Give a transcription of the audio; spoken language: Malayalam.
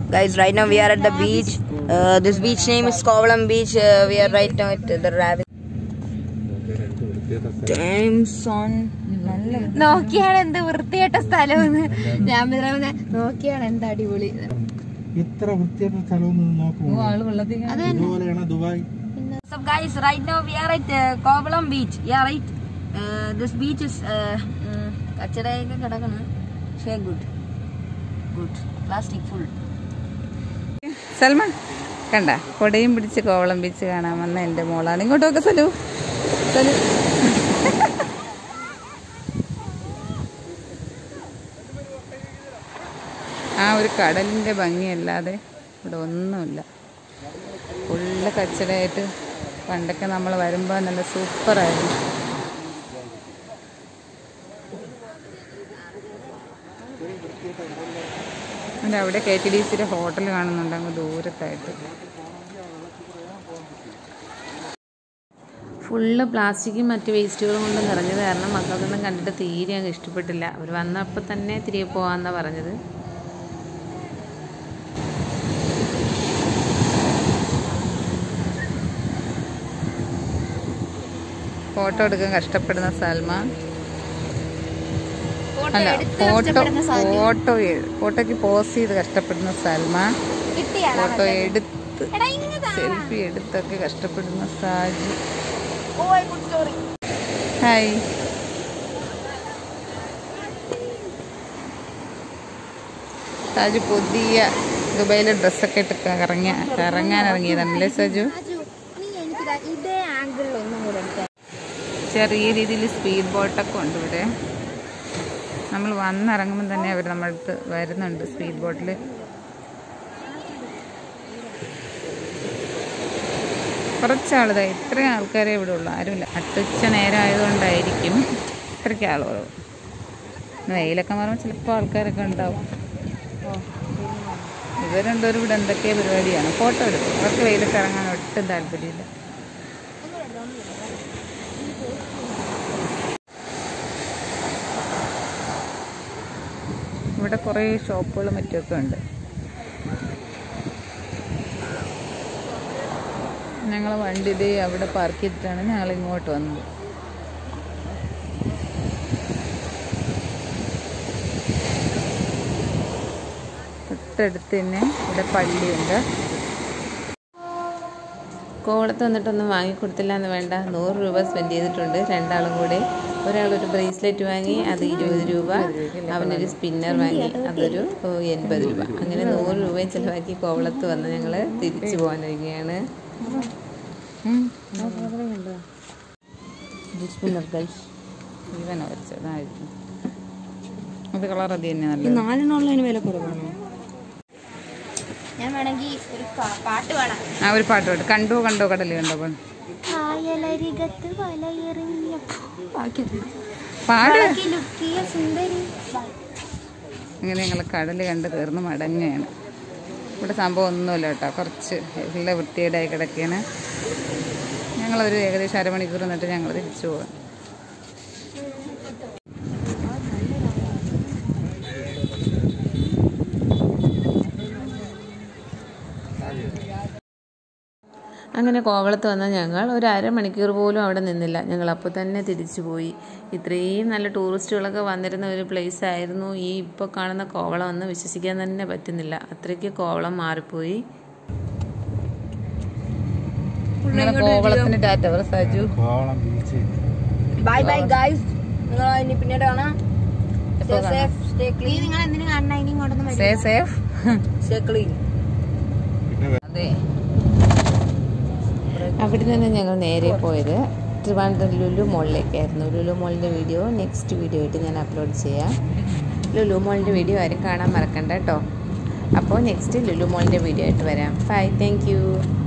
Guys, right now we are at the beach. Uh, this beach name is Kovalam Beach. Uh, we are right now at the Rabbit. Damn son. നല്ല നോക്കിയാണ് എന്ത് വൃത്തിയായിട്ട സ്ഥലമെന്ന് ഞാൻ പറഞ്ഞ നോക്കിയാണ് എന്ത് അടിപൊളി ഇത്ര വൃത്തിയായിട്ട് സ്ഥലമൊന്നും നോക്കുമോ ഇതുപോലെയാണ് Dubai What's up, guys? Right now we are at uh, Kovalam Beach. Yeah, right. Uh, this beach is കച്ചടയൊക്കെ കിടക്കണം പക്ഷേ good good plastic full Salman കണ്ട കൊടയും പിടിച്ച് കോവളം ബീച്ച് കാണാൻ വന്ന എൻ്റെ മോളാണ് ഇങ്ങോട്ട് നോക്ക സലു സലു ആ ഒരു കടലിൻ്റെ ഭംഗിയല്ലാതെ ഇവിടെ ഒന്നുമില്ല ഫുള്ള് കച്ചടയായിട്ട് പണ്ടൊക്കെ നമ്മൾ വരുമ്പോൾ നല്ല സൂപ്പറായിരുന്നു അതിൻ്റെ അവിടെ കെ ടി ഡി സിയുടെ ഹോട്ടൽ കാണുന്നുണ്ട് അങ്ങ് ദൂരത്തായിട്ട് ഫുള്ള് പ്ലാസ്റ്റിക്കും മറ്റ് വേസ്റ്റുകളും കൊണ്ട് നിറഞ്ഞത് കാരണം മക്കൾക്കൊന്നും കണ്ടിട്ട് തീരെ അങ്ങ് ഇഷ്ടപ്പെട്ടില്ല അവർ വന്നപ്പോൾ തന്നെ തിരികെ പോകാമെന്നാണ് പറഞ്ഞത് ഫോട്ടോ എടുക്കാൻ കഷ്ടപ്പെടുന്ന സൽമ അല്ല ഫോട്ടോ ഫോട്ടോ ഫോട്ടോയ്ക്ക് പോസ് ചെയ്ത് കഷ്ടപ്പെടുന്ന സൽമ ഫോട്ടോ എടുത്ത് സെൽഫി എടുത്തൊക്കെ കഷ്ടപ്പെടുന്ന സാജു ഹായ് സാജു പുതിയ ദുബായിലെ ഡ്രസ്സൊക്കെ ഇട്ട് കറങ്ങാൻ കറങ്ങാൻ ഇറങ്ങിയതാണല്ലേ സജു ഇതേ ആംഗിളിൽ ഒന്നും കൂടെ എടുക്കാം ചെറിയ രീതിയിൽ സ്പീഡ് ബോട്ടൊക്കെ ഉണ്ട് ഇവിടെ നമ്മൾ വന്നിറങ്ങുമ്പോൾ തന്നെ അവർ നമ്മുടെ അടുത്ത് വരുന്നുണ്ട് സ്പീഡ് ബോട്ടിൽ കുറച്ചാളുതാ ഇത്രയും ആൾക്കാരെ ഇവിടെ ഉള്ളൂ ആരുമില്ല അട്ടുച്ച നേരം ആയതുകൊണ്ടായിരിക്കും ഇത്രയ്ക്ക് ആൾ കുറവ് വെയിലൊക്കെ മാറുമ്പോൾ ചിലപ്പോൾ ആൾക്കാരൊക്കെ ഉണ്ടാവും ഇവർ രണ്ടുപേരും ഇവിടെ എന്തൊക്കെ പരിപാടിയാണ് ഫോട്ടോ എടുക്കും അവർക്ക് വെയിലൊക്കെ ഇറങ്ങാൻ ഒട്ടും താല്പര്യമില്ല ഇവിടെ കുറേ ഷോപ്പുകളും മറ്റുമൊക്കെ ഉണ്ട് ഞങ്ങൾ വണ്ടി ഇതേ അവിടെ പാർക്ക് ചെയ്തിട്ടാണ് ഞങ്ങൾ ഇങ്ങോട്ട് വന്നത് തൊട്ടടുത്ത് തന്നെ ഇവിടെ പള്ളിയുണ്ട് കോവളത്ത് വന്നിട്ടൊന്നും വാങ്ങിക്കൊടുത്തില്ല എന്ന് വേണ്ട നൂറ് രൂപ സ്പെൻഡ് ചെയ്തിട്ടുണ്ട് രണ്ടാളും കൂടെ ഒരാളൊരു ബ്രേസ്ലെറ്റ് വാങ്ങി അത് ഇരുപത് രൂപ അവനൊരു സ്പിന്നർ വാങ്ങി അതൊരു ഓ, എൺപത് രൂപ അങ്ങനെ നൂറ് രൂപയും ചിലവാക്കി കോവളത്ത് വന്ന് ഞങ്ങൾ തിരിച്ചു പോകാനൊരുങ്ങുകയാണ് ഇവനോ വരച്ചതായിരിക്കും അത് കളർ അത് തന്നെ നല്ലത് നാലെണ്ണമുള്ളതിന് വില കുറവാണോ ഞാൻ വേണമെങ്കിൽ ഒരു കാ- പാട്ട് പാടാം ആ ഒരു പാട്ട് പാട്ട് കണ്ടോ കണ്ടോ കടല് കണ്ടോ പാട് കായലരികത്ത് വലയെറിഞ്ഞപ്പോ പാട് ലുക്കിയ സുന്ദരി ഇങ്ങനെ ഞങ്ങൾ കടൽ കണ്ട് തീർന്ന് മടങ്ങുകയാണ് ഇവിടെ സംഭവം ഒന്നുമില്ല കേട്ടോ കുറച്ച് എല്ലാം വൃത്തികേടായി കിടക്കുകയാണ് ഞങ്ങളൊരു ഏകദേശം അരമണിക്കൂർ നിന്നിട്ട് ഞങ്ങൾ തിരിച്ചു പോകാം അങ്ങനെ കോവളത്ത് വന്ന ഞങ്ങൾ ഒരു അരമണിക്കൂർ പോലും അവിടെ നിന്നില്ല ഞങ്ങൾ അപ്പോൾ തന്നെ തിരിച്ചു പോയി ഇത്രയും നല്ല ടൂറിസ്റ്റുകളൊക്കെ വന്നിരുന്ന ഒരു പ്ലേസ് ആയിരുന്നു ഈ ഇപ്പോൾ കാണുന്ന കോവളം എന്ന് വിശ്വസിക്കാൻ തന്നെ പറ്റുന്നില്ല അത്രയ്ക്ക് കോവളം മാറിപ്പോയി കോവളത്തിന് ടാറ്റ പറ Saju Kovalam beach bye bye guys നിങ്ങൾ ഇനി പിന്നീട് കാണാം എപ്പോ Stay കാണാം? safe, stay നീ clean, നിങ്ങൾ എന്തിനു കാണണ ഇനി ഇങ്ങോട്ടൊന്നും വരും സേ സേഫ് stay clean. അതെ അവിടെ നിന്ന് ഞങ്ങൾ നേരെ പോയത് ട്രിവാൻഡ്രം ലുലു മോളിലേക്കായിരുന്നു ലുലു മോളിൻ്റെ വീഡിയോ നെക്സ്റ്റ് വീഡിയോ ആയിട്ട് ഞാൻ അപ്ലോഡ് ചെയ്യാം ലുലു മോളിൻ്റെ വീഡിയോ ആരും കാണാൻ മറക്കണ്ട കേട്ടോ അപ്പോൾ നെക്സ്റ്റ് ലുലു മോളിൻ്റെ വീഡിയോ ആയിട്ട് വരാം ബൈ താങ്ക് യു